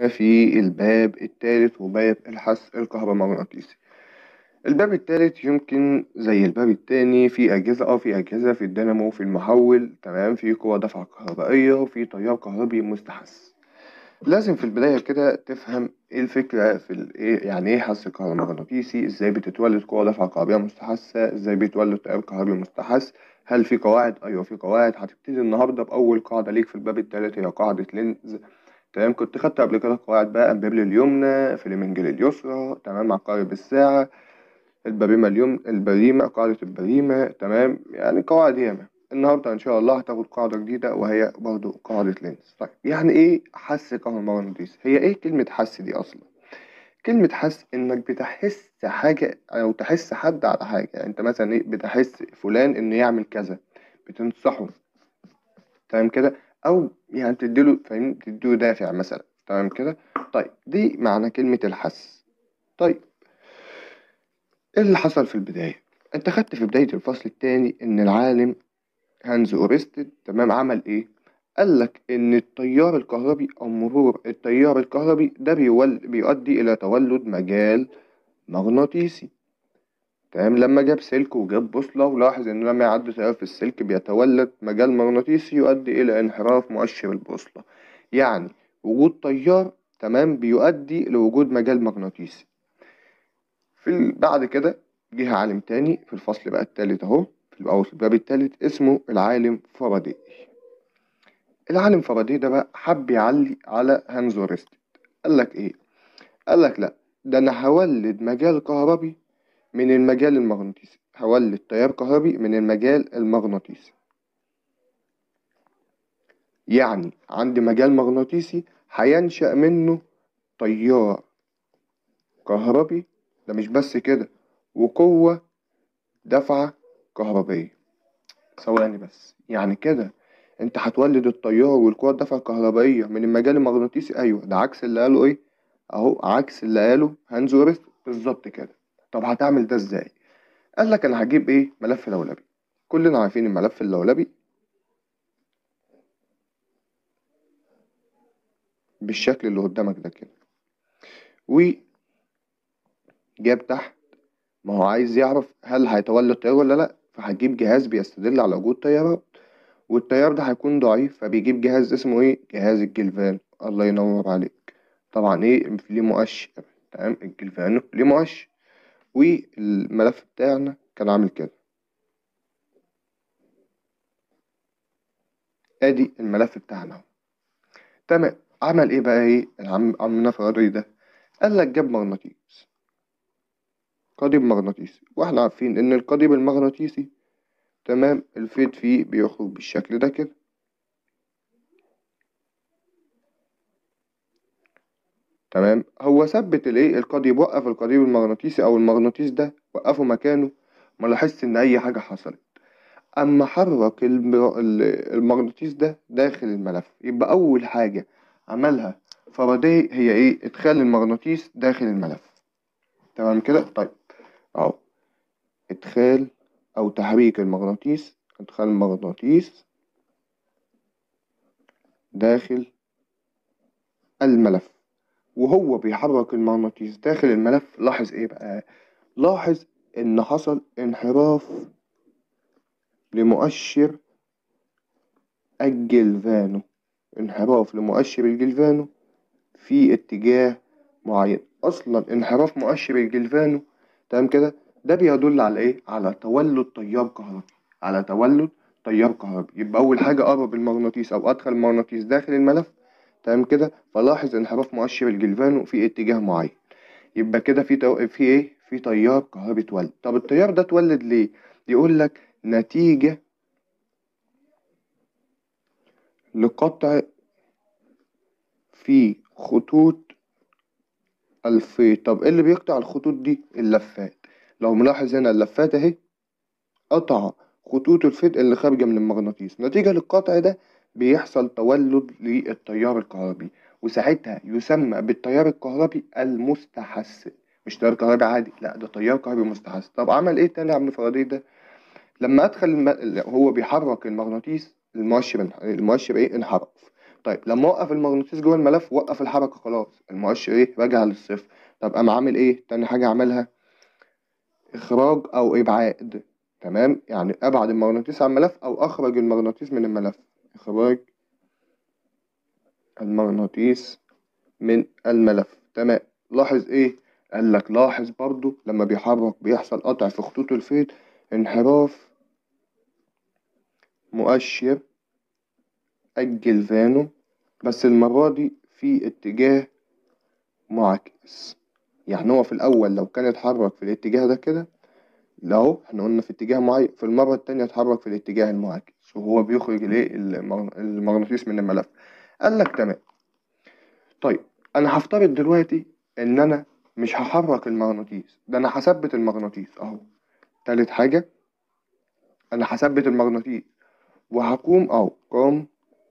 احنا في الباب التالت وباب الحث الكهرومغناطيسي الباب التالت يمكن زي الباب التاني في أجهزة اه في أجهزة في الدينامو في المحول تمام في قوة دفع كهربائية وفي تيار كهربي مستحث لازم في البداية كده تفهم ايه الفكرة في ال- إيه يعني ايه حث كهرومغناطيسي ازاي بتتولد قوة دفع كهربية مستحثة ازاي بيتولد تيار كهربي مستحث هل في قواعد ايوه في قواعد هتبتدي النهاردة بأول قاعدة ليك في الباب التالت هي قاعدة لينز تمام كنت خدت قبل كده قواعد بقى امبيبل اليمنى فليمنجل اليسرى تمام عقارب الساعة البريمة اليوم البريمة قاعدة البريمة تمام يعني قواعد ياما النهاردة إن شاء الله هتاخد قاعدة جديدة وهي برضو قاعدة لينز طيب يعني إيه حس كهرومغناطيسي؟ هي إيه كلمة حس دي أصلا؟ كلمة حس إنك بتحس حاجة أو تحس حد على حاجة يعني أنت مثلا إيه بتحس فلان إنه يعمل كذا بتنصحه تمام كده أو يعني تديله فاهم تديله دافع مثلا تمام كده طيب دي معنى كلمة الحس طيب ايه اللي حصل في البداية؟ انت خدت في بداية الفصل التاني ان العالم هانز اورستد تمام عمل ايه؟ قال لك ان التيار الكهربي او مرور التيار الكهربي ده بيول بيؤدي الى تولد مجال مغناطيسي تمام لما جاب سلك وجاب بوصلة ولاحظ ان لما يعدي تيار في السلك بيتولد مجال مغناطيسي يؤدي الى انحراف مؤشر البوصلة يعني وجود تيار تمام بيؤدي لوجود مجال مغناطيسي في ال- بعد كده جه عالم تاني في الفصل بقى التالت اهو في ال- أو في الباب التالت اسمه العالم فاراداي العالم فاراداي ده بقى حب يعلي على هانز اورستد قال لك ايه قال لك لا ده انا هولد مجال كهربي من المجال المغناطيسي هولد تيار كهربي من المجال المغناطيسي يعني عندي مجال مغناطيسي هينشأ منه تيار كهربي ده مش بس كده وقوة دفعة كهربية ثواني بس يعني كده انت هتولد التيار والقوة الدفعة الكهربائية من المجال المغناطيسي ايوه ده عكس اللي قاله ايه اهو عكس اللي قاله هانز اورست بالظبط كده طب هتعمل ده ازاي قال لك انا هجيب ايه ملف لولبي كلنا عارفين الملف اللولبي بالشكل اللي قدامك ده كده وجاب تحت ما هو عايز يعرف هل هيتولد تيار ولا لا فهجيب جهاز بيستدل على وجود تيارات والتيار ده هيكون ضعيف فبيجيب جهاز اسمه ايه جهاز الجلفان الله ينور عليك طبعا ايه ليه مؤشر تمام الجلفان ليه مؤشر والملف بتاعنا كان عامل كده ادي الملف بتاعنا اهو تمام عمل ايه بقى ايه العم عمنا فراري ده قال لك جاب مغناطيس قضيب مغناطيسي واحنا عارفين ان القضيب المغناطيسي تمام الفيد فيه بيخرج بالشكل ده كده تمام هو ثبت الايه القضيب وقف القضيب المغناطيسي او المغناطيس ده وقفه مكانه ما لاحظش ان اي حاجه حصلت اما حرك الم- ال- المغناطيس ده داخل الملف يبقى اول حاجه عملها فاراداي هي ايه ادخال المغناطيس داخل الملف تمام كده طيب اهو ادخال او تحريك المغناطيس ادخال المغناطيس داخل الملف وهو بيحرك المغناطيس داخل الملف لاحظ ايه بقى لاحظ ان حصل انحراف لمؤشر الجلفانو انحراف لمؤشر الجلفانو في اتجاه معين اصلا انحراف مؤشر الجلفانو تمام كده ده بيدل على ايه على تولد تيار كهربي على تولد تيار كهربي يبقى اول حاجه قرب المغناطيس او ادخل المغناطيس داخل الملف تمام كده فلاحظ انحراف مؤشر الجلفانو في اتجاه معين يبقى كده في تو... في ايه في تيار كهربي اتولد طب التيار ده اتولد ليه يقول لك نتيجه لقطع في خطوط الفيض طب ايه اللي بيقطع الخطوط دي اللفات لو ملاحظ هنا اللفات اهي قطع خطوط الفيض اللي خارجة من المغناطيس نتيجة للقطع ده بيحصل تولد للتيار الكهربي وساعتها يسمى بالتيار الكهربي المستحث مش تيار كهربي عادي لا ده تيار كهربي مستحث طب عمل ايه تاني يا عم فاراداي ده لما ادخل الم... هو بيحرك المغناطيس المؤشر المؤشر ايه انحرف طيب لما اوقف المغناطيس جوه الملف وقف الحركة خلاص المؤشر ايه رجع للصفر طب قام عامل ايه تاني حاجة عملها اخراج او ابعاد تمام يعني ابعد المغناطيس عن الملف او اخرج المغناطيس من الملف اخراج المغناطيس من الملف تمام لاحظ ايه قال لك لاحظ برضو لما بيحرك بيحصل قطع في خطوط الفيض انحراف مؤشر الجلفانو بس المرة دي في اتجاه معاكس يعني هو في الأول لو كان اتحرك في الاتجاه ده كده لو احنا قلنا في اتجاه معين في المرة التانية اتحرك في الاتجاه المعاكس وهو بيخرج الايه المغ- المغناطيس من الملف قال لك تمام طيب انا هفترض دلوقتي ان انا مش هحرك المغناطيس ده انا هثبت المغناطيس اهو تالت حاجة انا هثبت المغناطيس وهقوم او قام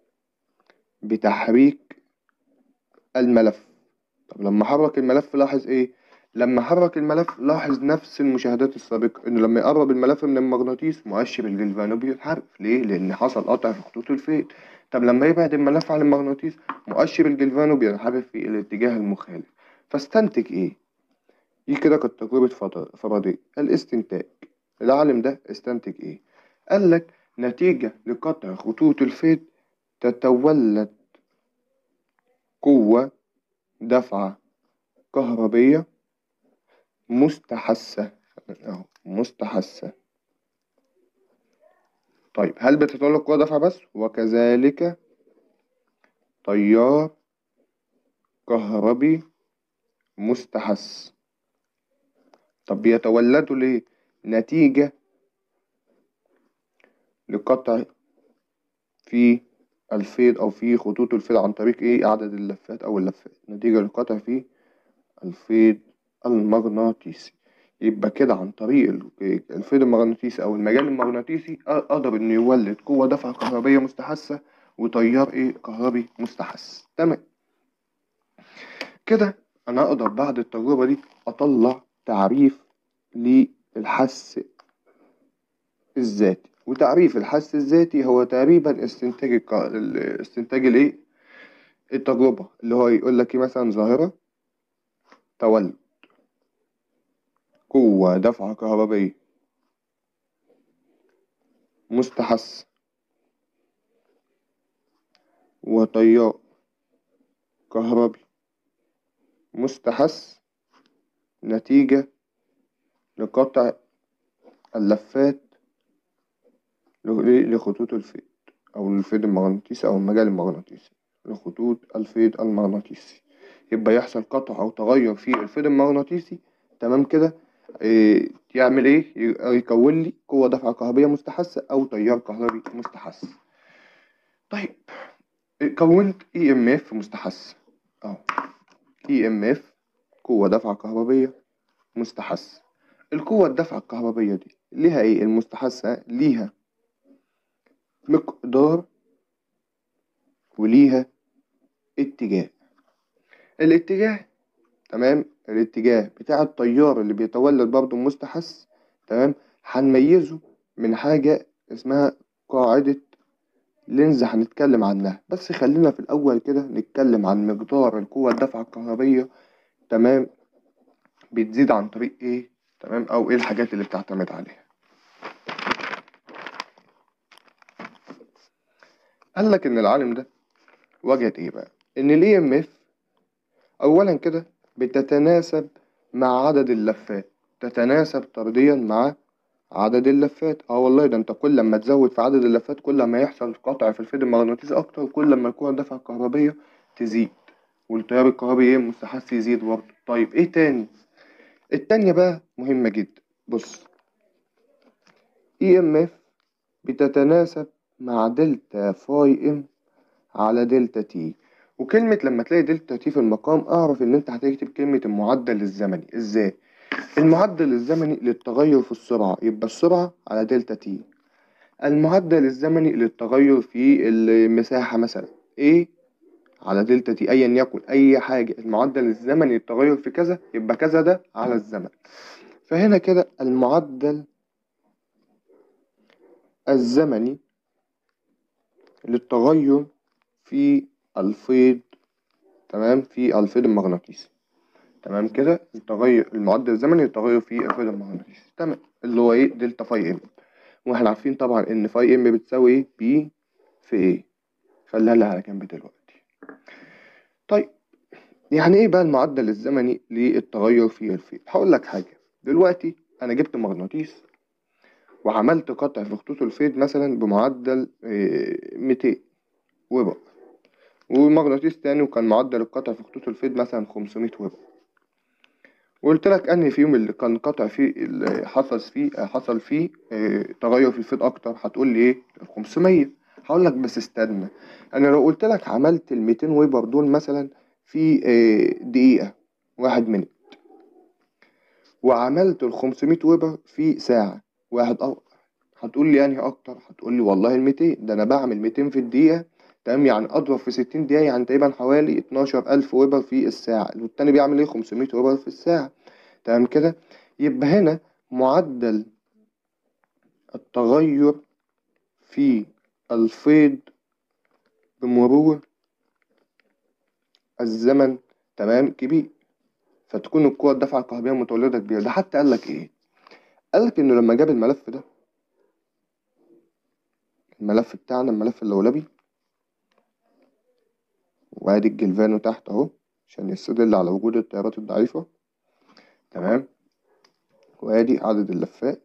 بتحريك الملف طب لما حرك الملف لاحظ ايه لما حرك الملف لاحظ نفس المشاهدات السابقة انه لما يقرب الملف من المغناطيس مؤشر الجلفانو بيتحرك ليه لان حصل قطع في خطوط الفيض طب لما يبعد الملف عن المغناطيس مؤشر الجلفانو بينحرف في الاتجاه المخالف فاستنتج ايه دي كده كانت تجربة فض- فرضية الاستنتاج العالم ده استنتج ايه قال لك نتيجة لقطع خطوط الفيض تتولد قوة دفعة كهربية مستحثة أهو مستحثة طيب هل بتتولد قوة دفعة بس وكذلك تيار كهربي مستحث طب بيتولدوا ليه نتيجة لقطع في الفيض أو في خطوط الفيض عن طريق إيه عدد اللفات أو اللفات نتيجة لقطع في الفيض المغناطيسي يبقى كده عن طريق ال- الفيض المغناطيسي أو المجال المغناطيسي أ- قدر إنه يولد قوة دفع كهربية مستحثة وتيار إيه كهربي مستحث تمام كده أنا أقدر بعد التجربة دي أطلع تعريف للحس الذاتي وتعريف الحس الذاتي هو تقريبا استنتاج الك... ال- استنتاج الايه التجربة اللي هو يقول لك ايه مثلا ظاهرة تولد قوة دفعة كهربية مستحث وتيار كهربي مستحث نتيجة لقطع اللفات ل- لخطوط الفيض أو الفيض المغناطيسي أو المجال المغناطيسي لخطوط الفيض المغناطيسي يبقى يحصل قطع أو تغير في الفيض المغناطيسي تمام كده إيه يعمل إيه ي- يكون لي قوة دفعة كهربية مستحثة أو تيار كهربي مستحث طيب كونت اي ام اف مستحث اهو اي ام اف قوة دفعة كهربية مستحث القوة الدفعة الكهربية دي ليها ايه المستحثة ليها مقدار وليها اتجاه الاتجاه تمام الاتجاه بتاع التيار اللي بيتولد برضه مستحث تمام هنميزه من حاجة اسمها قاعدة لينز هنتكلم عنها بس خلينا في الأول كده نتكلم عن مقدار القوة الدفعة الكهربية تمام بتزيد عن طريق ايه تمام او ايه الحاجات اللي بتعتمد عليها قال لك ان العالم ده وجد ايه بقى ان الاي ام اف اولا كده بتتناسب مع عدد اللفات تتناسب طرديا مع عدد اللفات اه والله ده انت كل ما تزود في عدد اللفات كل ما يحصل قطع في الفيض المغناطيسي اكتر كل ما القوة الدفعة الكهربية تزيد والتيار الكهربي ايه مستحث يزيد برضه طيب ايه تاني التانية بقى مهمة جدا بص اي ام اف بتتناسب مع دلتا فاي ام على دلتا تي وكلمة لما تلاقي دلتا تي في المقام اعرف ان انت هتكتب كلمة المعدل الزمني ازاي المعدل الزمني للتغير في السرعة يبقى السرعة على دلتا تي المعدل الزمني للتغير في المساحة مثلا ايه على دلتا تي ايا يكن اي حاجة المعدل الزمني للتغير في كذا يبقى كذا ده على الزمن فهنا كده المعدل الزمني للتغير في الفيض تمام في الفيض المغناطيسي تمام كده التغير المعدل الزمني للتغير في الفيض المغناطيسي تمام اللي هو ايه دلتا فاي ام واحنا عارفين طبعا ان فاي ام بتساوي ايه بي في ايه خليها لها على جنب دلوقتي طيب يعني ايه بقى المعدل الزمني للتغير في الفيض هقول لك حاجه دلوقتي انا جبت مغناطيس وعملت قطع في خطوط الفيض مثلا بمعدل إيه، 200 ويبر ومغناطيس تاني وكان معدل القطع في خطوط الفيض مثلا 500 ويبر وقلت لك انهي فيهم اللي كان قطع فيه اللي حصل فيه حصل فيه آه، تغير في الفيض اكتر هتقول لي ايه 500 هقول لك بس استنى انا لو قلت لك عملت ال 200 ويبر دول مثلا في آه، دقيقة واحد منت وعملت ال 500 ويبر في ساعة واحد أو هتقول لي انهي اكتر هتقول لي والله ال 200 ده انا بعمل 200 في الدقيقة تمام يعني اضرب في 60 دقيقة يعني تقريبا حوالي 12000 ويبر في الساعة والتاني بيعمل ايه 500 ويبر في الساعة تمام كده يبقى هنا معدل التغير في الفيض بمرور الزمن تمام كبير فتكون القوة الدفعة الكهربية المتولدة كبيرة ده حتى قال لك ايه قال لك انه لما جاب الملف ده الملف بتاعنا الملف اللولبي وادي الجلفانو تحت اهو عشان يستدل على وجود التيارات الضعيفة تمام وادي عدد اللفات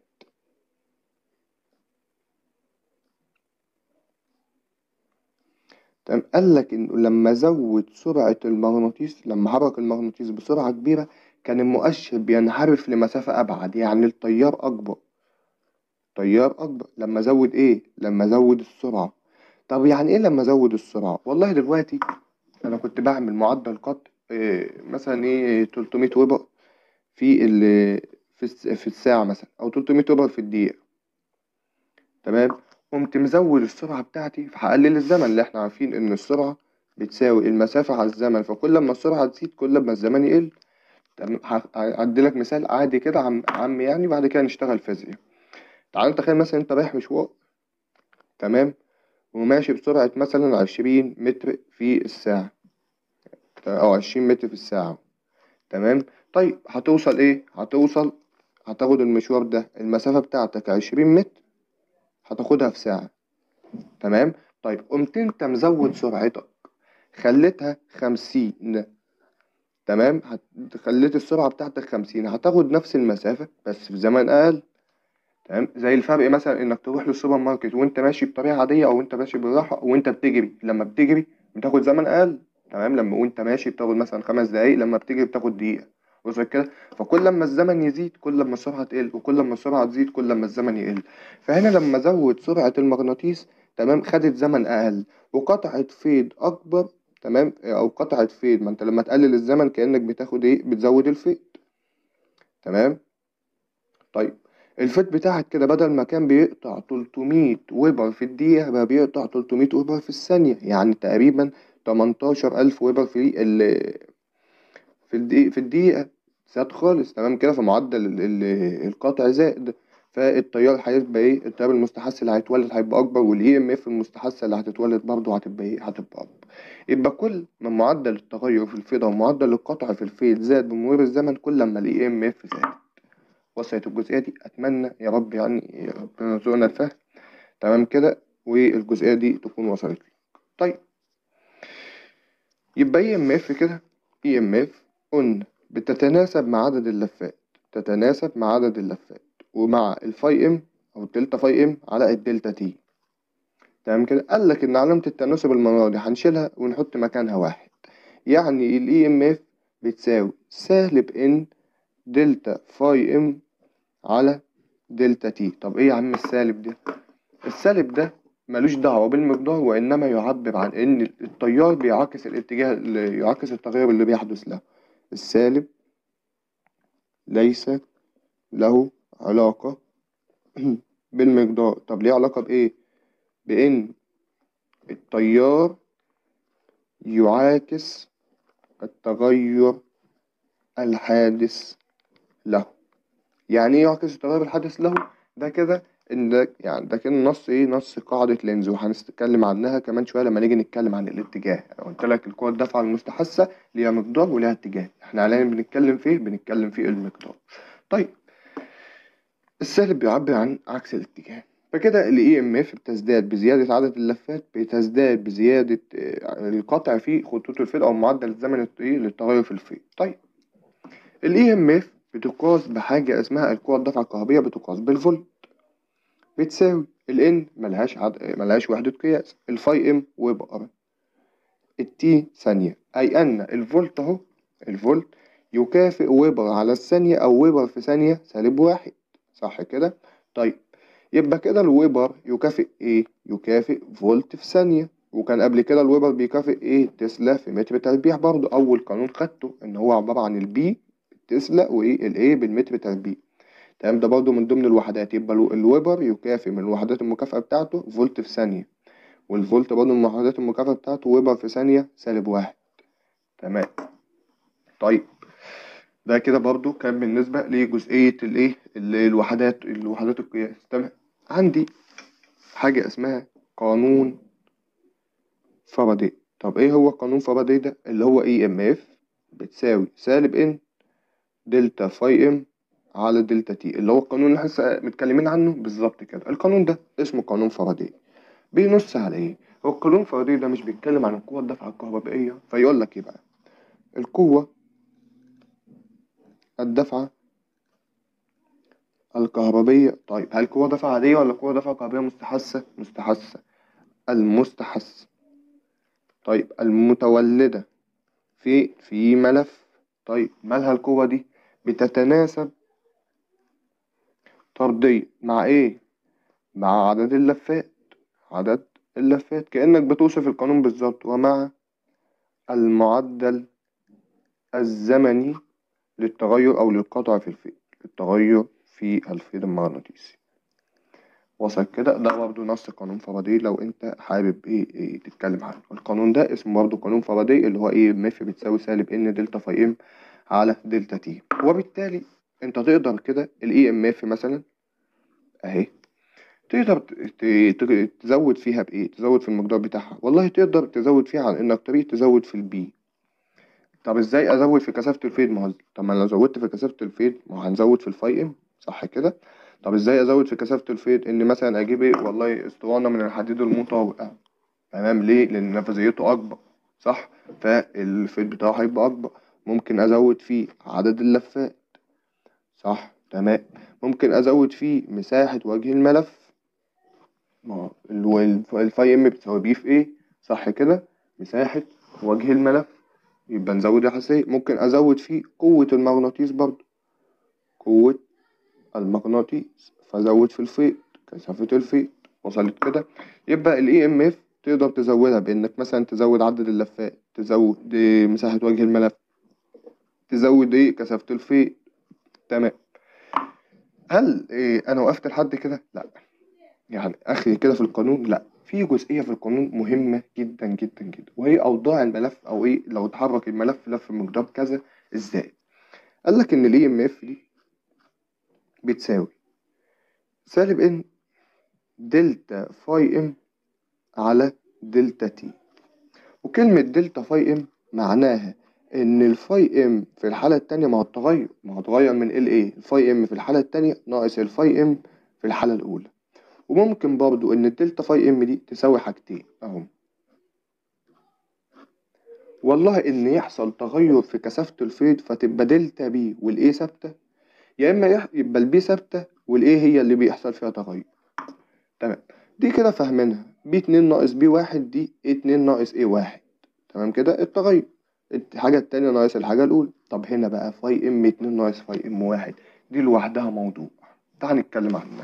تمام قال لك انه لما زود سرعة المغناطيس لما حرك المغناطيس بسرعة كبيرة كان المؤشر بينحرف لمسافة أبعد يعني التيار أكبر تيار أكبر لما زود إيه؟ لما زود السرعة طب يعني إيه لما زود السرعة؟ والله دلوقتي أنا كنت بعمل معدل قطع إيه مثلا إيه 300 ويبر في ال في الس- في الساعة مثلا أو 300 ويبر في الدقيقة تمام قمت مزود السرعة بتاعتي فهقلل الزمن اللي احنا عارفين إن السرعة بتساوي المسافة على الزمن فكل ما السرعة تزيد كل ما الزمن يقل تمام هعدي لك مثال عادي كده عم عم يعني بعد كده نشتغل فيزياء تعال تخيل مثلا انت رايح مشوار تمام وماشي بسرعة مثلا عشرين متر في الساعة أو عشرين متر في الساعة تمام طيب هتوصل ايه هتوصل هتاخد المشوار ده المسافة بتاعتك عشرين متر هتاخدها في ساعة تمام طيب قمت انت مزود سرعتك خليتها خمسين تمام هت- خليت السرعة بتاعتك خمسين هتاخد نفس المسافة بس في زمن أقل تمام زي الفرق مثلا إنك تروح للسوبر ماركت وأنت ماشي بطريقة عادية أو أنت ماشي بالراحة وأنت بتجري لما بتجري بتاخد زمن أقل تمام لما وأنت ماشي بتاخد مثلا خمس دقايق لما بتجري بتاخد دقيقة وصل كده فكل لما الزمن يزيد كل لما السرعة تقل وكل لما السرعة تزيد كل لما الزمن يقل فهنا لما زود سرعة المغناطيس تمام خدت زمن أقل وقطعة فيض أكبر تمام او قطعة فيض ما انت لما تقلل الزمن كأنك بتاخد ايه بتزود الفيض تمام طيب الفيض بتاعك كده بدل ما كان بيقطع 300 ويبر في الدقيقة بقى بيقطع 300 ويبر في الثانية يعني تقريبا 18000 ويبر في ال في الدقيقة في الدقيقة زاد خالص تمام كده فمعدل ال- ال- القطع زاد فالتيار هيبقى ايه التيار المستحث اللي هيتولد هيبقى اكبر والاي ام اف المستحثة اللي هتتولد برضه هتبقى ايه هتبقى اكبر يبقى كل ما معدل التغير في الفيض او معدل القطع في الفيض زاد بمرور الزمن كل ما الاي ام اف زاد وصلت الجزئية دي اتمنى يا رب يعني يا ربنا يرزقنا الفهم تمام كده والجزئية دي تكون وصلت لك طيب يبقى اي ام اف كده اي ام اف قلنا بتتناسب مع عدد اللفات تتناسب مع عدد اللفات ومع الفاي ام او الدلتا فاي ام على الدلتا تي تمام كده قال لك ان علامة التناسب المرة دي هنشيلها ونحط مكانها واحد يعني الاي ام اف بتساوي سالب ان دلتا فاي ام على دلتا تي طب ايه يا عم السالب ده السالب ده ملوش دعوة بالمقدار وإنما يعبر عن إن التيار بيعاكس الاتجاه اللي يعاكس التغير اللي بيحدث له السالب ليس له علاقة بالمقدار طب ليه علاقة بإيه؟ بإن التيار يعاكس التغير الحادث له يعني ايه يعكس التغير الحادث له ده كده إن ده يعني ده كان نص إيه نص قاعدة لينز وهنتكلم عنها كمان شوية لما نيجي نتكلم عن الاتجاه أنا قلت لك القوة الدافعة المستحثة ليها مقدار وليها اتجاه إحنا حاليا بنتكلم فيه بنتكلم في المقدار طيب السالب بيعبر عن عكس الاتجاه فكده ال EMF بتزداد بزيادة عدد اللفات بتزداد بزيادة آه، القطع في خطوط الفيض أو معدل الزمن الطويل للتغير في الفيض طيب ال EMF بتقاس بحاجة اسمها القوة الدفعة الكهربية بتقاس بالفولت بتساوي ال N ملهاش عد... ملهاش وحدة قياس الفاي ام ويبقى التي ثانية أي أن الفولت أهو الفولت يكافئ ويبر على الثانية أو ويبر في ثانية سالب واحد صح كده؟ طيب يبقى كده الويبر يكافئ إيه؟ يكافئ فولت في ثانية وكان قبل كده الويبر بيكافئ إيه؟ تسلا في متر تربيع برضه أول قانون خدته إن هو عبارة عن البي تسلا وإيه الإيه بالمتر تربيع تمام ده برضه من ضمن الوحدات يبقى الو- الويبر يكافئ من الوحدات المكافأة بتاعته فولت في ثانية والفولت برضه من وحدات المكافأة بتاعته ويبر في ثانية سالب واحد تمام طيب ده كده برضو كان بالنسبة لجزئية الايه ال- الوحدات الوحدات القياس تمام عندي حاجة اسمها قانون فاراداي طب ايه هو قانون فاراداي ده اللي هو اي ام اف بتساوي سالب ان دلتا فاي ام على دلتا تي اللي هو القانون اللي احنا لسه متكلمين عنه بالظبط كده القانون ده اسمه قانون فاراداي بينص على ايه هو القانون فاراداي ده مش بيتكلم عن القوة الدافعة الكهربائية فيقول لك ايه بقى القوة الدفعة الكهربية طيب هل قوة دفع عادية ولا قوة دفع كهربية مستحثة؟ مستحثة المستحث طيب المتولدة في في ملف طيب مالها القوة دي؟ بتتناسب طرديا مع ايه؟ مع عدد اللفات عدد اللفات كأنك بتوصف القانون بالظبط ومع المعدل الزمني للتغير أو للقطع في الفيض التغير في الفيض المغناطيسي وصل كده ده برضه نص قانون فاراداي لو انت حابب ايه, إيه تتكلم عنه القانون ده اسمه برضه قانون فاراداي اللي هو ايه مف بتساوي سالب ان دلتا فاي ام على دلتا تي وبالتالي انت تقدر كده الاي ام اف مثلا اهي تقدر ت- ت- ت- تزود فيها بايه تزود في المقدار بتاعها والله تقدر تزود فيها عن انك طريق تزود في البي طب ازاي ازود في كثافة الفيض ما هو طب ما أنا لو زودت في كثافة الفيض ما هو هنزود في الفاي ام صح كده طب ازاي ازود في كثافة الفيض ان مثلا اجيب ايه والله اسطوانة من الحديد المطابق تمام ليه لان نفاذيته اكبر صح فالفيض بتاعه هيبقى اكبر ممكن ازود فيه عدد اللفات صح تمام ممكن ازود فيه مساحة وجه الملف ما هو ال- الفاي ام بتساوي بي في ايه صح كده مساحة وجه الملف يبقى نزود الحساسية ممكن أزود فيه قوة المغناطيس برضه قوة المغناطيس فأزود في الفيض كثافة الفيض وصلت كده يبقى ال EMF تقدر تزودها بإنك مثلا تزود عدد اللفات تزود إيه مساحة وجه الملف تزود إيه كثافة الفيض تمام هل إيه أنا وقفت لحد كده؟ لأ يعني آخري كده في القانون لأ في جزئية في القانون مهمة جدا جدا جدا وهي أوضاع الملف أو إيه لو اتحرك الملف لف مقدار كذا إزاي قال لك إن ال EMF دي بتساوي سالب إن دلتا فاي إم على دلتا تي وكلمة دلتا فاي إم معناها إن الفاي إم في الحالة التانية ما هو التغير ما هو اتغير من ال إيه الفاي إم في الحالة التانية ناقص الفاي إم في الحالة الأولى وممكن برضو إن الدلتا فاي إم دي تساوي حاجتين أهو والله إن يحصل تغير في كثافة الفيض فتبقى دلتا بي والإيه ثابتة يا إما يح- يبقى البي ثابتة والإيه هي اللي بيحصل فيها تغير تمام دي كده فاهمينها بي اتنين ناقص بي واحد دي اتنين ناقص ايه واحد تمام كده التغير الحاجة التانية ناقص الحاجة الأولى طب هنا بقى فاي ام اتنين ناقص فاي ام واحد دي لوحدها موضوع تعال نتكلم عنها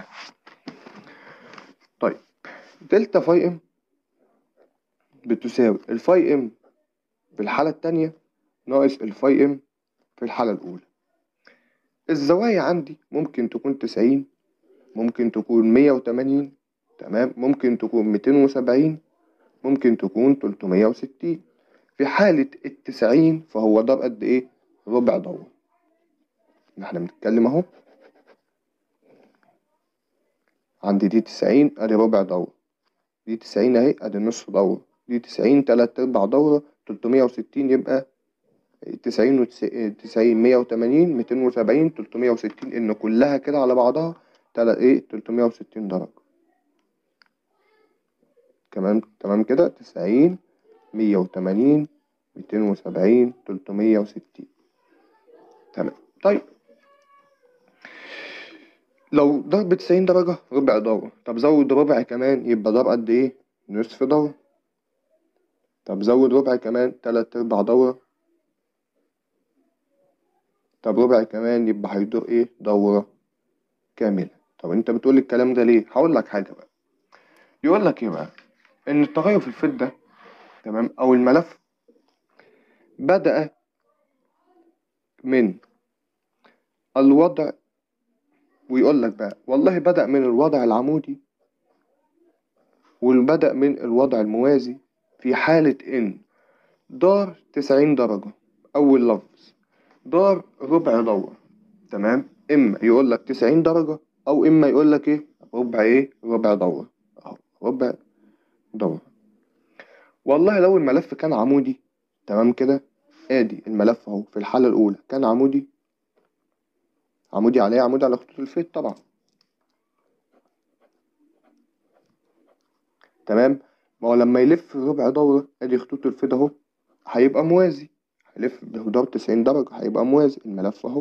طيب دلتا فاي ام بتساوي الفاي ام في الحالة التانية ناقص الفاي ام في الحالة الأولى الزوايا عندي ممكن تكون تسعين ممكن تكون مية وتمانين تمام ممكن تكون ميتين وسبعين ممكن تكون تلتمية وستين في حالة التسعين فهو ضرب قد إيه؟ ربع دورة احنا بنتكلم أهو عند دي تسعين أدي ربع دورة دي تسعين أهي أدي نصف دورة دي تسعين تلات أرباع دورة تلتمية وستين يبقى تسعين وتسعين مية وتمانين ميتين وسبعين تلتمية وستين إن كلها كده على بعضها تلات إيه تلتمية وستين درجة كمان تمام كده تسعين مية وتمانين ميتين وسبعين تلتمية وستين تمام طيب لو ضرب تسعين درجة ربع دورة طب زود ربع كمان يبقى ضرب قد إيه؟ نصف دورة طب زود ربع كمان تلات أرباع دورة طب ربع كمان يبقى هيدور إيه؟ دورة كاملة طب أنت بتقول الكلام ده ليه؟ هقول لك حاجة بقى يقول لك إيه بقى؟ إن التغير في الفدة تمام أو الملف بدأ من الوضع ويقول لك بقى والله بدأ من الوضع العمودي والبدأ من الوضع الموازي في حالة إن دار تسعين درجة أول لفظ دار ربع دورة تمام إما يقول لك تسعين درجة أو إما يقول لك إيه ربع إيه ربع دورة أهو ربع دورة والله لو الملف كان عمودي تمام كده ادي الملف اهو في الحالة الأولى كان عمودي عمودي عليه عمودي على خطوط الفيت طبعا تمام ما هو لما يلف ربع دورة ادي خطوط الفيت اهو هيبقى موازي هيلف بمقدار تسعين درجة هيبقى موازي الملف اهو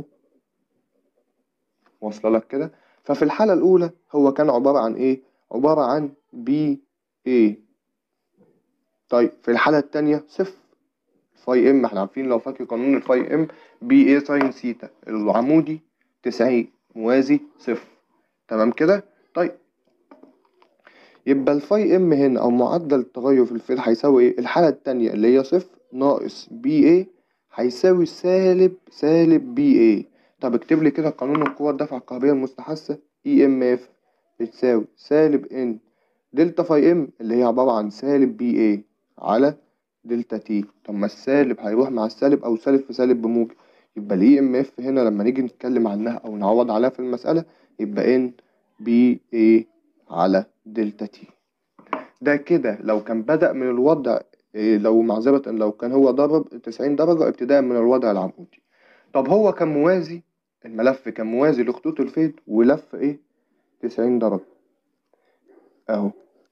واصلة لك كده ففي الحالة الأولى هو كان عبارة عن ايه؟ عبارة عن بي ايه طيب في الحالة التانية صفر فاي ام احنا عارفين لو فاكر قانون الفاي ام بي اي ساين سيتا العمودي تسعين موازي صفر تمام كده طيب يبقى الفاي ام هنا او معدل التغير في الفيل هيساوي ايه الحالة التانية اللي هي صفر ناقص بي اي هيساوي سالب سالب بي اي طب اكتب لي كده قانون القوة الدفع الكهربية المستحثة اي ام اف بتساوي سالب ان دلتا فاي ام اللي هي عبارة عن سالب بي اي على دلتا تي طب ما السالب هيروح مع السالب او سالب في سالب بموجب يبقى الاي ام اف هنا لما نيجي نتكلم عنها او نعوض عليها في المسألة يبقى ان بي اي على دلتا تي ده كده لو كان بدأ من الوضع إيه لو معذرة لو كان هو ضرب 90 درجة ابتداء من الوضع العمودي طب هو كان موازي الملف كان موازي لخطوط الفيد ولف ايه 90 درجة اهو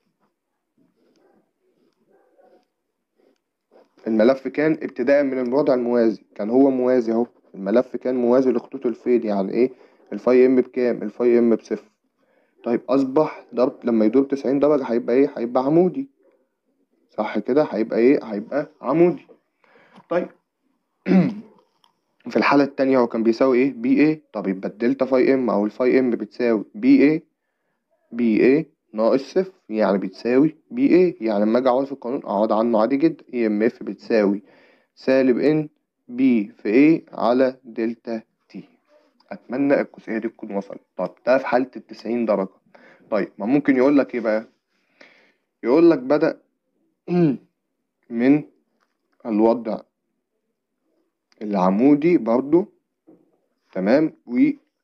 الملف كان ابتداء من الوضع الموازي كان هو موازي اهو الملف كان موازي لخطوط الفيد يعني ايه الفاي ام بكام الفاي ام بصفر طيب اصبح ضرب لما يدور 90 درجة هيبقى ايه هيبقى عمودي صح كده هيبقى ايه هيبقى عمودي طيب في الحالة التانية هو كان بيساوي ايه بي ايه طب يبقى الدلتا فاي ام او الفاي ام بتساوي بي ايه بي ايه ناقص صفر يعني بتساوي بي ايه يعني لما اجي اعوض في القانون اعوض عنه عادي جدا اي ام اف بتساوي سالب ان بي في ايه على دلتا تي اتمنى الجزئية دي تكون وصلت طب ده في حالة التسعين درجة طيب ما ممكن يقول لك ايه بقى يقول لك بدأ من الوضع العمودي برضو تمام و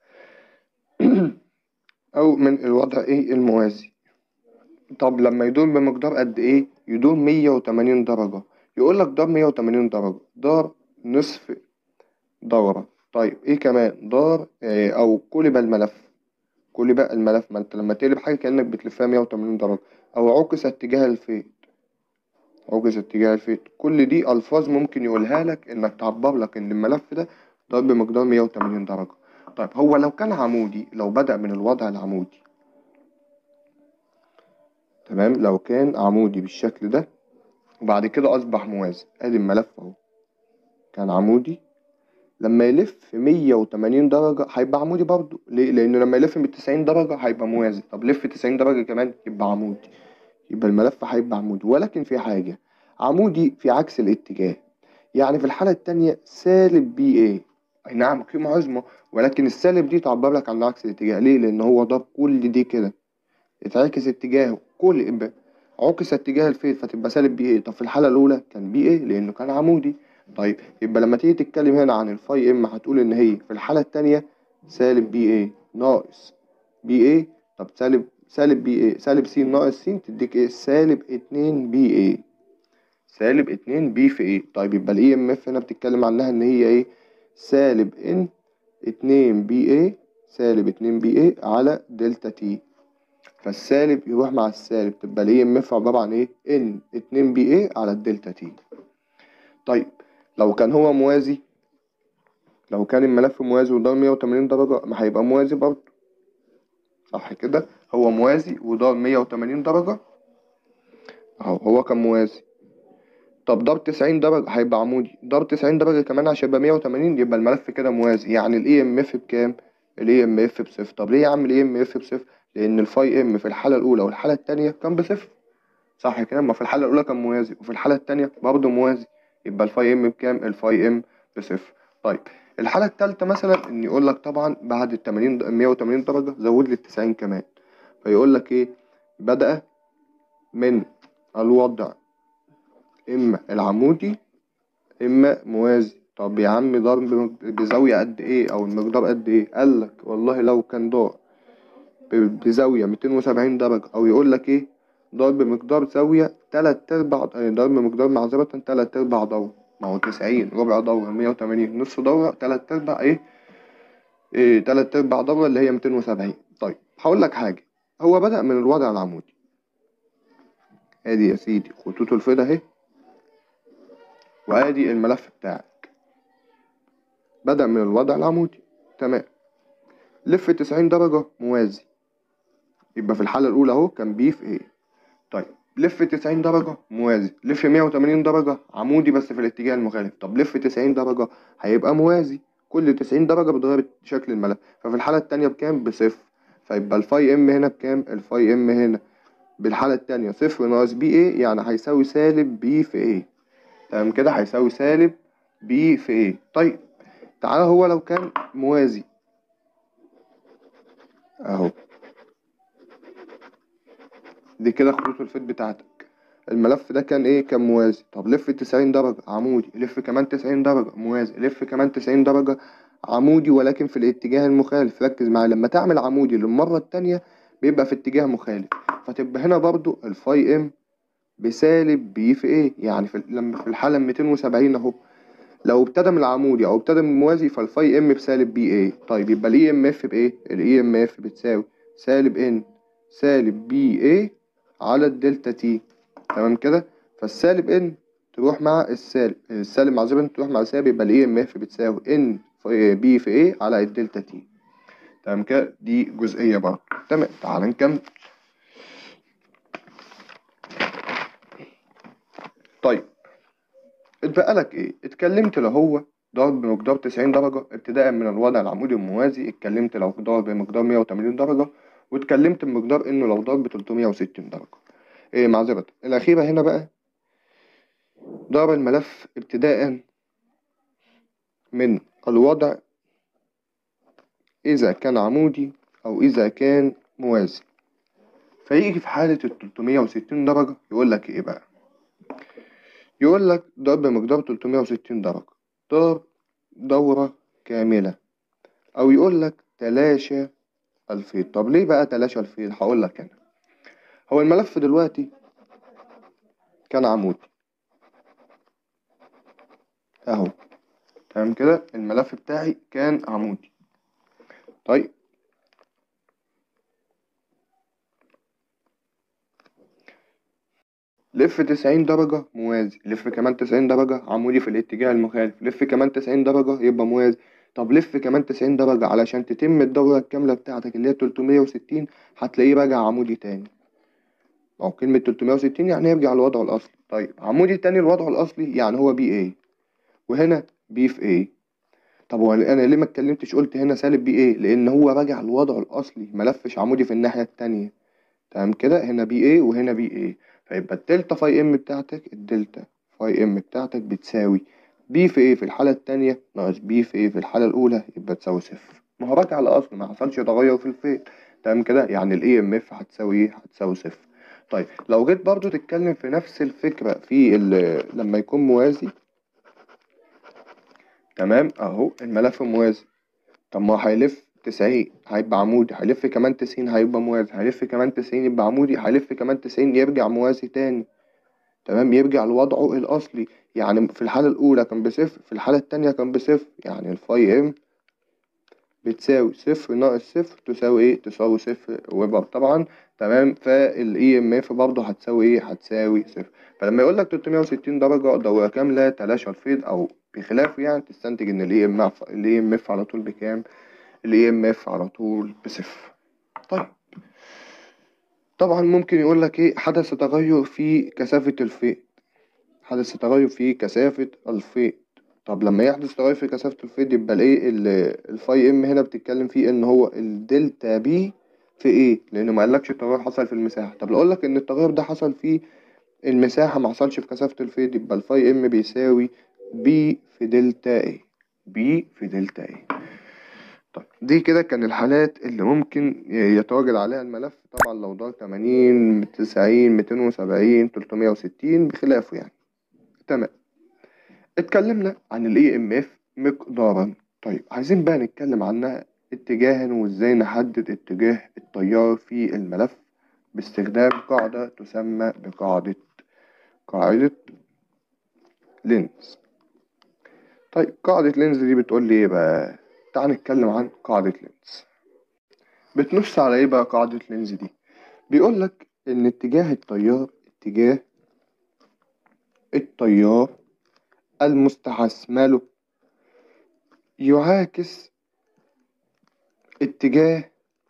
او من الوضع ايه الموازي طب لما يدور بمقدار قد ايه يدور مية وتمانين درجة يقول لك دار مية وتمانين درجة دار نصف دورة طيب ايه كمان دار إيه او قلب الملف قلب الملف ما انت لما تقلب حاجة كأنك بتلفها مية وتمانين درجة او عكس اتجاه الفيل عكس اتجاه الفيل كل دي ألفاظ ممكن يقولها لك إنك تعبر لك إن الملف ده ضرب بمقدار 180 درجة طيب هو لو كان عمودي لو بدأ من الوضع العمودي تمام لو كان عمودي بالشكل ده وبعد كده أصبح موازي أدي الملف أهو كان عمودي لما يلف 180 درجة هيبقى عمودي برضه ليه؟ لأنه لما يلف من 90 درجة هيبقى موازي طب لف 90 درجة كمان يبقى عمودي يبقى الملف هيبقى عمودي ولكن في حاجة عمودي في عكس الاتجاه يعني في الحالة التانية سالب بي ايه اي نعم قيمة عظمى ولكن السالب دي تعبر لك عن عكس الاتجاه ليه لان هو ضرب كل دي كده اتعكس اتجاهه كل إبقى. عكس اتجاه الفيل فتبقى سالب بي ايه طب في الحالة الأولى كان بي ايه لأنه كان عمودي طيب يبقى لما تيجي تتكلم هنا عن الفاي ام هتقول إن هي في الحالة التانية سالب بي ايه ناقص بي ايه طب سالب سالب بي ايه سالب س ناقص س تديك ايه سالب اتنين بي ايه سالب اتنين بي في ايه طيب يبقى الاي ام اف هنا بتتكلم عنها ان هي ايه سالب ان اتنين بي ايه سالب اتنين بي ايه على دلتا تي فالسالب يروح مع السالب تبقى الاي ام اف عبارة عن ايه ان اتنين بي ايه على الدلتا تي طيب لو كان هو موازي لو كان الملف موازي ودار 180 درجة ما هيبقى موازي برضه صح كده هو موازي ودار 180 درجة اهو هو كان موازي طب ضرب 90 درجة هيبقى عمودي ضرب 90 درجة كمان عشان يبقى 180 يبقى الملف كده موازي يعني الاي ام اف بكام؟ الاي ام اف بصفر طب ليه يا عم الاي ام اف بصفر؟ لأن الفاي ام في الحالة الأولى والحالة التانية كان بصفر صح كده؟ ما في الحالة الأولى كان موازي وفي الحالة التانية برضه موازي يبقى الفاي ام بكام؟ الفاي ام بصفر طيب الحالة التالتة مثلا إن يقول لك طبعا بعد ال 80 180 درجة زود لي ال 90 كمان فيقول لك إيه؟ بدأ من الوضع إما العمودي إما موازي طب يا عم ضرب بزاوية قد إيه أو المقدار قد إيه قال لك والله لو كان ضرب بزاوية ميتين وسبعين درجة أو يقول لك إيه ضرب بمقدار زاوية تلات أرباع ضرب بمقدار معذرة تلات أرباع دورة ما هو تسعين ربع دورة مية وتمانين نص دورة تلات أرباع إيه إيه تلات أرباع دورة اللي هي ميتين وسبعين طيب هقول لك حاجة هو بدأ من الوضع العمودي ادي يا سيدي خطوط الفيضة اهي وادي الملف بتاعك بدأ من الوضع العمودي تمام لف تسعين درجة موازي يبقى في الحالة الأولى أهو كان بي في ايه طيب لف تسعين درجة موازي لف مية وتمانين درجة عمودي بس في الاتجاه المخالف طب لف تسعين درجة هيبقى موازي كل تسعين درجة بتغير شكل الملف ففي الحالة التانية بكام بصفر فيبقى الفاي ام هنا بكام الفاي ام هنا بالحالة التانية صفر ناقص بي ايه يعني هيساوي سالب بي في ايه تمام كده هيساوي سالب بي في ايه طيب تعالى هو لو كان موازي اهو دي كده خطوط الفيت بتاعتك الملف ده كان ايه كان موازي طب لف تسعين درجة عمودي لف كمان تسعين درجة موازي لف كمان تسعين درجة عمودي ولكن في الاتجاه المخالف ركز معايا لما تعمل عمودي للمرة التانية بيبقى في اتجاه مخالف فتبقى هنا برضو الفاي ام بسالب بي في ايه يعني في لما في الحالة ميتين وسبعين اهو لو ابتدى من العمودي او ابتدى من الموازي فالفاي ام بسالب بي ايه طيب يبقى الاي ام اف بايه الاي ام اف بتساوي سالب ان سالب بي ايه على الدلتا تي تمام كده فالسالب ان تروح مع السالب السالب مع زبن تروح مع السالب يبقى الاي ام اف بتساوي ان بي في ايه على الدلتا تي تمام كده دي جزئية برضه تمام تعال نكمل طيب اتبقى لك ايه اتكلمت لو هو ضرب بمقدار 90 درجة ابتداء من الوضع العمودي الموازي اتكلمت لو ضرب بمقدار 180 درجة واتكلمت بمقدار انه لو ضرب 360 درجة ايه معذرة الأخيرة هنا بقى ضرب الملف ابتداء من الوضع إذا كان عمودي أو إذا كان موازي فيجي في حالة ال 360 درجة يقول لك إيه بقى يقول لك ضرب مقدار 360 درجة ضرب دورة كاملة أو يقول لك تلاشى الفيض طب ليه بقى تلاشى الفيض هقول لك أنا هو الملف دلوقتي كان عمودي أهو تمام كده الملف بتاعي كان عمودي طيب لف تسعين درجة موازي لف كمان تسعين درجة عمودي في الاتجاه المخالف لف كمان تسعين درجة يبقى موازي طب لف كمان تسعين درجة علشان تتم الدورة الكاملة بتاعتك اللي هي تلتمية وستين هتلاقيه راجع عمودي تاني أو كلمة تلتمية وستين يعني يرجع لوضعه الأصلي طيب عمودي تاني لوضعه الأصلي يعني هو بي ايه وهنا بي في ايه طب هو انا ليه ما اتكلمتش قلت هنا سالب بي ايه لان هو راجع لوضعه الاصلي ملفش عمودي في الناحيه التانية تمام كده هنا بي ايه وهنا بي ايه فيبقى الدلتا فاي ام بتاعتك الدلتا فاي ام بتاعتك بتساوي بي في ايه في الحاله التانية ناقص بي في ايه في الحاله الاولى يبقى تساوي صفر ما هو راجع لاصله ما حصلش تغير في الفيل تمام كده يعني الاي ام اف هتساوي ايه هتساوي صفر طيب لو جيت برضو تتكلم في نفس الفكره في لما يكون موازي تمام اهو الملف موازي طب ما هيلف تسعين هيبقى عمودي هيلف كمان تسعين هيبقى موازي هيلف كمان تسعين يبقى عمودي هيلف كمان تسعين يرجع موازي تاني تمام يرجع لوضعه الأصلي يعني في الحالة الأولى كان بصفر في الحالة التانية كان بصفر يعني الفاي ام بتساوي صفر ناقص صفر تساوي ايه؟ تساوي صفر ويبقى طبعا تمام فالاي ام اف برضه هتساوي ايه؟ هتساوي صفر فلما يقول لك 360 درجة دورة كاملة تلاشى الفيض أو بخلافه يعني تستنتج إن الاي ام اف الاي ام اف على طول بكام؟ الاي ام اف على طول بصفر طيب طبعا ممكن يقول لك ايه حدث تغير في كثافة الفيض حدث تغير في كثافة الفيض طب لما يحدث تغير في كثافة الفيض يبقى الايه ال- الفاي ام هنا بتتكلم فيه ان هو الدلتا بي في ايه لانه ما قالكش التغير حصل في المساحة طب لو اقول لك ان التغير ده حصل في المساحة ما حصلش في كثافة الفيض يبقى الفاي ام بيساوي بي في دلتا ايه بي في دلتا ايه طيب دي كده كان الحالات اللي ممكن يتواجد عليها الملف طبعا لو دار 80 90 270 360 بخلافه يعني تمام اتكلمنا عن الاي ام اف مقدارا طيب عايزين بقى نتكلم عنها اتجاها وازاي نحدد اتجاه التيار في الملف باستخدام قاعدة تسمى بقاعدة قاعدة لينز طيب قاعدة لينز دي بتقول لي ايه بقى تعال نتكلم عن قاعدة لينز بتنص على ايه بقى قاعدة لينز دي بيقول لك ان اتجاه التيار اتجاه التيار المستحث ماله يعاكس اتجاه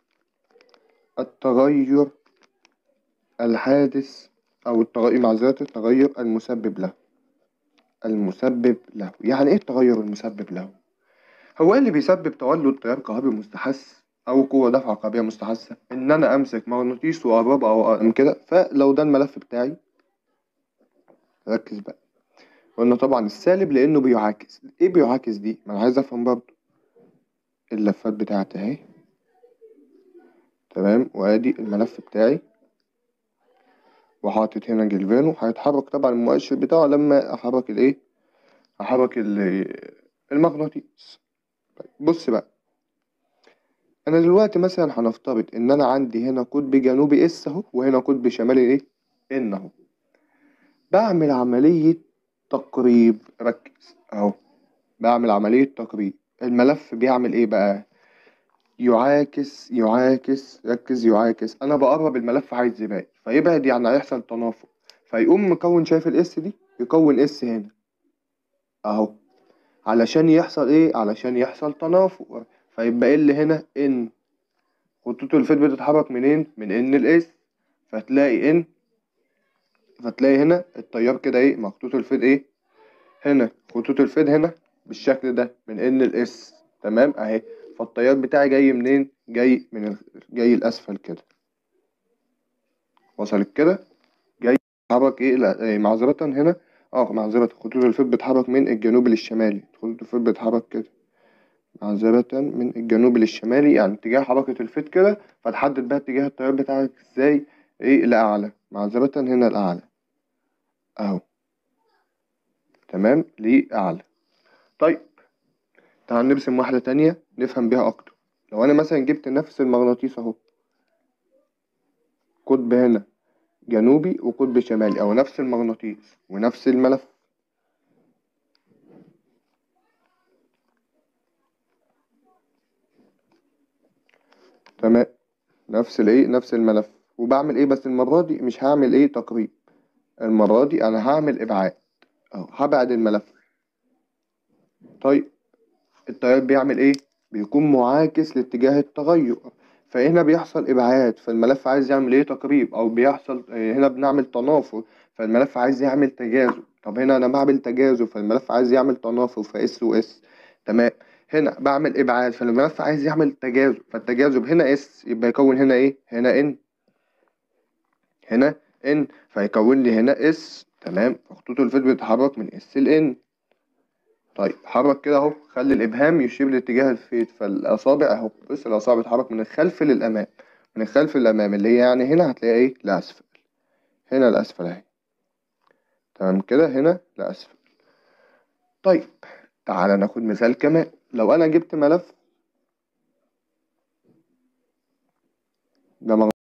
التغير الحادث أو التغير معذرة التغير المسبب له المسبب له يعني إيه التغير المسبب له؟ هو إيه اللي بيسبب تولد تيار كهربي مستحث أو قوة دفع كهربية مستحثة إن أنا أمسك مغناطيس وأقربه أو أقرب كده فلو ده الملف بتاعي ركز بقى قلنا طبعا السالب لأنه بيعاكس إيه بيعاكس دي؟ ما أنا عايز أفهم برضه اللفات بتاعتي أهي تمام وادي الملف بتاعي وحاطط هنا جلفانو هيتحرك طبعا المؤشر بتاعه لما احرك الايه احرك ال- المغناطيس طيب بص بقى انا دلوقتي مثلا هنفترض ان انا عندي هنا قطب جنوبي اس اهو وهنا قطب شمالي ايه ان اهو بعمل عملية تقريب ركز اهو بعمل عملية تقريب الملف بيعمل ايه بقى يعاكس يعاكس ركز يعاكس انا بقرب الملف عايز يبعد فيبعد يعني هيحصل تنافق فيقوم مكون شايف الاس دي يكون اس هنا اهو علشان يحصل ايه علشان يحصل تنافق فيبقى ايه اللي هنا ان خطوط الفيد بتتحرك منين من ان الاس فتلاقي ان فتلاقي هنا التيار كده ايه مخطوط الفيد ايه هنا خطوط الفيد هنا بالشكل ده من ان الاس تمام اهي فالتيار بتاعي جاي منين جاي من ال... جاي الاسفل كده وصلت كده جاي بيتحرك ايه لا إيه، معذرة هنا اه معذرة خطوط الفيض بتتحرك من الجنوب للشمالي خطوط الفيض بتتحرك كده معذرة من الجنوب للشمالي يعني اتجاه حركة الفيض كده فتحدد بقى اتجاه التيار بتاعك ازاي ايه الأعلى معذرة هنا الأعلى اهو تمام ليه أعلى طيب تعال نرسم واحدة تانية نفهم بيها أكتر لو أنا مثلا جبت نفس المغناطيس أهو قطب هنا جنوبي وقطب شمالي أو نفس المغناطيس ونفس الملف تمام نفس الايه نفس الملف وبعمل ايه بس المرة دي مش هعمل ايه تقريب المرة دي انا هعمل ابعاد اهو هبعد الملف طيب التيار بيعمل ايه بيكون معاكس لاتجاه التغير فهنا بيحصل ابعاد فالملف عايز يعمل ايه تقريب او بيحصل آه، هنا بنعمل تنافر فالملف عايز يعمل تجاذب طب هنا انا بعمل تجاذب فالملف عايز يعمل تنافر فاس واس تمام هنا بعمل ابعاد فالملف عايز يعمل تجاذب فالتجاذب هنا اس يبقى يكون هنا ايه هنا ان هنا ان فيكون لي هنا اس تمام فخطوط الفيد بتتحرك من اس لان طيب حرك كده اهو خلي الابهام يشير لاتجاه الفيد فالاصابع اهو بص الاصابع بتتحرك من الخلف للامام من الخلف للامام اللي هي يعني هنا هتلاقي ايه لاسفل هنا لاسفل اهي تمام كده هنا لاسفل طيب تعالى ناخد مثال كمان لو انا جبت ملف ده